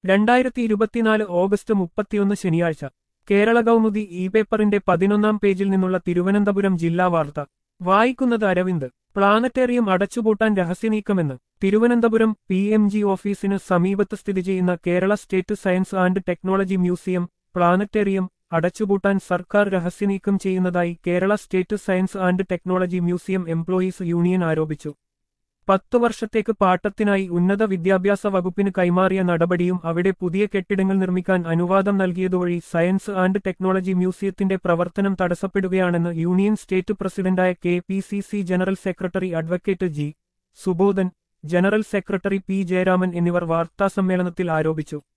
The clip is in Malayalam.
രണ്ടായിരത്തി ഇരുപത്തിനാല് ഓഗസ്റ്റ് മുപ്പത്തിയൊന്ന് ശനിയാഴ്ച കേരള കൗമുദി ഇ പേപ്പറിന്റെ പതിനൊന്നാം പേജിൽ നിന്നുള്ള തിരുവനന്തപുരം ജില്ലാ വാർത്ത വായിക്കുന്നത് അരവിന്ദ് പ്ലാനറ്റേറിയം അടച്ചുപൂട്ടാൻ രഹസ്യനീക്കമെന്ന് തിരുവനന്തപുരം പി എം ജി ഓഫീസിന് സമീപത്ത് സ്ഥിതി ചെയ്യുന്ന Kerala state science and technology museum planetarium അടച്ചുപൂട്ടാൻ സർക്കാർ രഹസ്യനീക്കം ചെയ്യുന്നതായി Kerala state science and technology museum employees union ആരോപിച്ചു പത്തു വർഷത്തേക്ക് പാട്ടത്തിനായി ഉന്നത വിദ്യാഭ്യാസ വകുപ്പിന് കൈമാറിയ നടപടിയും അവിടെ പുതിയ കെട്ടിടങ്ങൾ നിർമ്മിക്കാൻ അനുവാദം നൽകിയതുവഴി സയൻസ് ആൻഡ് ടെക്നോളജി മ്യൂസിയത്തിന്റെ പ്രവർത്തനം തടസ്സപ്പെടുകയാണെന്ന് യൂണിയൻ സ്റ്റേറ്റ് പ്രസിഡന്റായ K P C C general secretary advocate G Subodhan general secretary P Jayaraman എന്നിവർ വാർത്താസമ്മേളനത്തിൽ ആരോപിച്ചു